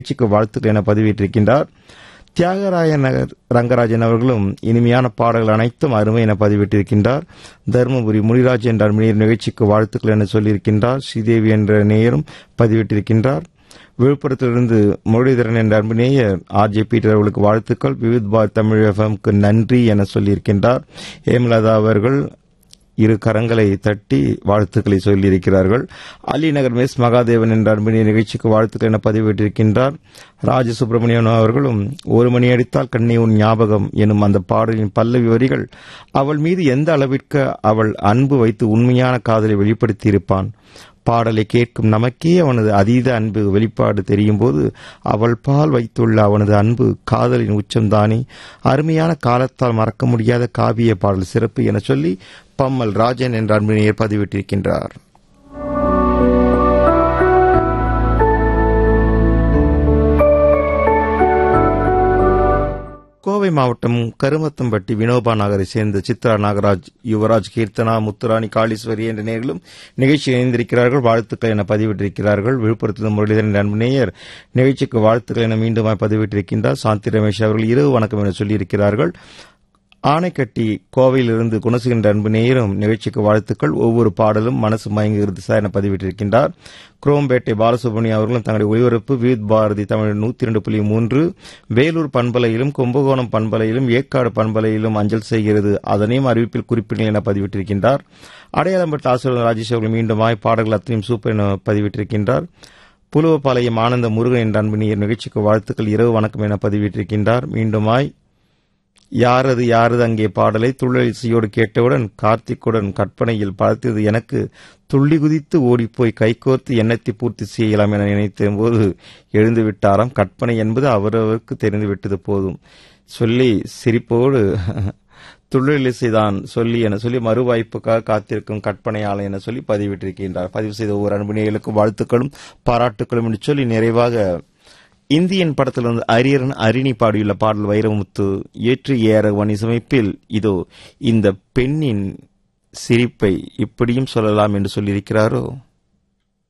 நிகழ்ச்சிக்கு வாழ்த்துக்கள் என பதிவிட்டிருக்கின்றார் தியாகராய நகர் ரங்கராஜன் அவர்களும் இனிமையான பாடல்கள் அனைத்தும் அருமை என பதிவிட்டிருக்கின்றார் தருமபுரி முனிராஜ் என்ற அன்புநேயர் நிகழ்ச்சிக்கு வாழ்த்துக்கள் என சொல்லியிருக்கின்றார் ஸ்ரீதேவி என்ற நேயரும் பதிவிட்டிருக்கின்றார் விழுப்புரத்திலிருந்து முரளிதரன் என்ற அன்புநேயர் ஆர் ஜே பீட்டர் அவர்களுக்கு வாழ்த்துக்கள் விவித் பார் தமிழ் எஃப்எம்க்கு நன்றி என சொல்லியிருக்கின்றார் ஹேமலதா அவர்கள் இரு கரங்களை தட்டி வாழ்த்துக்களை சொல்லியிருக்கிறார்கள் அலிநகர் மெஸ் மகாதேவன் என்ற அன்பினிய நிகழ்ச்சிக்கு வாழ்த்துக்கள் என பதிவிட்டிருக்கின்றார் ராஜ சுப்பிரமணியன் அவர்களும் ஒரு மணி அடித்தால் கண்ணி உன் ஞாபகம் எனும் அந்த பாடலின் பல்லவி வரிகள் அவள் மீது எந்த அளவிற்கு அவள் அன்பு வைத்து உண்மையான காதலை வெளிப்படுத்தியிருப்பான் பாடலை கேட்கும் நமக்கே அவனது அதீத அன்பு வெளிப்பாடு தெரியும் போது அவள் பால் வைத்துள்ள அவனது அன்பு காதலின் உச்சம்தானே அருமையான காலத்தால் மறக்க முடியாத காவிய பாடல் சிறப்பு என சொல்லி பம்மல் ராஜன் என்ற அன்பினையர் பதிவிட்டிருக்கின்றார் கோவை மாவட்டம் கருமத்தம்பட்டி வினோபா நகரை சேர்ந்த சித்ரா நாகராஜ் யுவராஜ் கீர்த்தனா முத்துராணி காளீஸ்வரி என்ற நேர்களும் நிகழ்ச்சியில் இணைந்திருக்கிறார்கள் வாழ்த்துக்கள் என பதிவிட்டிருக்கிறார்கள் விழுப்புரத்தில் முரளிதரன் அன்பு நேயர் நிகழ்ச்சிக்கு வாழ்த்துக்கள் என மீண்டும் பதிவிட்டிருக்கின்றார் சாந்தி ரமேஷ் அவர்கள் இரவு வணக்கம் என சொல்லியிருக்கிறார்கள் ஆணைக்கட்டி கோவையிலிருந்து குணசுகின்ற அன்பு நேயரும் நிகழ்ச்சிக்கு வாழ்த்துக்கள் ஒவ்வொரு பாடலும் மனசு மயங்குகிறது சார் என பதிவிட்டிருக்கின்றார் குரோம்பேட்டை பாலசுப்ரமணியம் அவர்களும் தங்களுடைய ஒளிபரப்பு வித் பாரதி தமிழ் நூத்தி இரண்டு புள்ளி மூன்று வேலூர் பண்பலையிலும் கும்பகோணம் பண்பலையிலும் ஏற்காடு பண்பலையிலும் அஞ்சல் செய்கிறது அதனையும் அறிவிப்பில் குறிப்பிடுங்கள் என பதிவிட்டிருக்கின்றார் அடையாளம்பட்ட ஆசிரியர் ராஜேஷ் அவர்கள் மீண்டுமாய் பாடல்கள் அத்தனையும் சூப்பர் என பதிவிட்டிருக்கின்றார் புலுவப்பாளையம் ஆனந்த முருகன் என்ற அன்பு நேயர் நிகழ்ச்சிக்கு வாழ்த்துக்கள் இரவு வணக்கம் என பதிவிட்டிருக்கின்றார் மீண்டுமாய் யாரது யாரது அங்கே பாடலை துள்ளலிசையோடு கேட்டவுடன் கார்த்திக்குடன் கற்பனையில் பார்த்தது எனக்கு துள்ளி குதித்து ஓடிப்போய் கைகோர்த்து எண்ணத்தை பூர்த்தி செய்யலாம் என நினைத்த போது எழுந்து விட்டாராம் கற்பனை என்பது அவரவருக்கு தெரிந்து விட்டது போதும் சொல்லி சிரிப்போடு துள்ளலிசைதான் சொல்லி என சொல்லி மறுவாய்ப்புக்காக காத்திருக்கும் கற்பனையாளன் என சொல்லி பதிவிட்டிருக்கின்றார் பதிவு செய்த ஒவ்வொரு அன்புநேயர்களுக்கும் வாழ்த்துக்களும் பாராட்டுகளும் என்று சொல்லி நிறைவாக இந்தியன் படத்திலிருந்து அரியரன் அரிணி பாடியுள்ள பாடல் வைரமுத்து ஏற்று ஏற வணிசமைப்பில் இதோ இந்த பெண்ணின் சிரிப்பை இப்படியும் சொல்லலாம் என்று சொல்லியிருக்கிறாரோ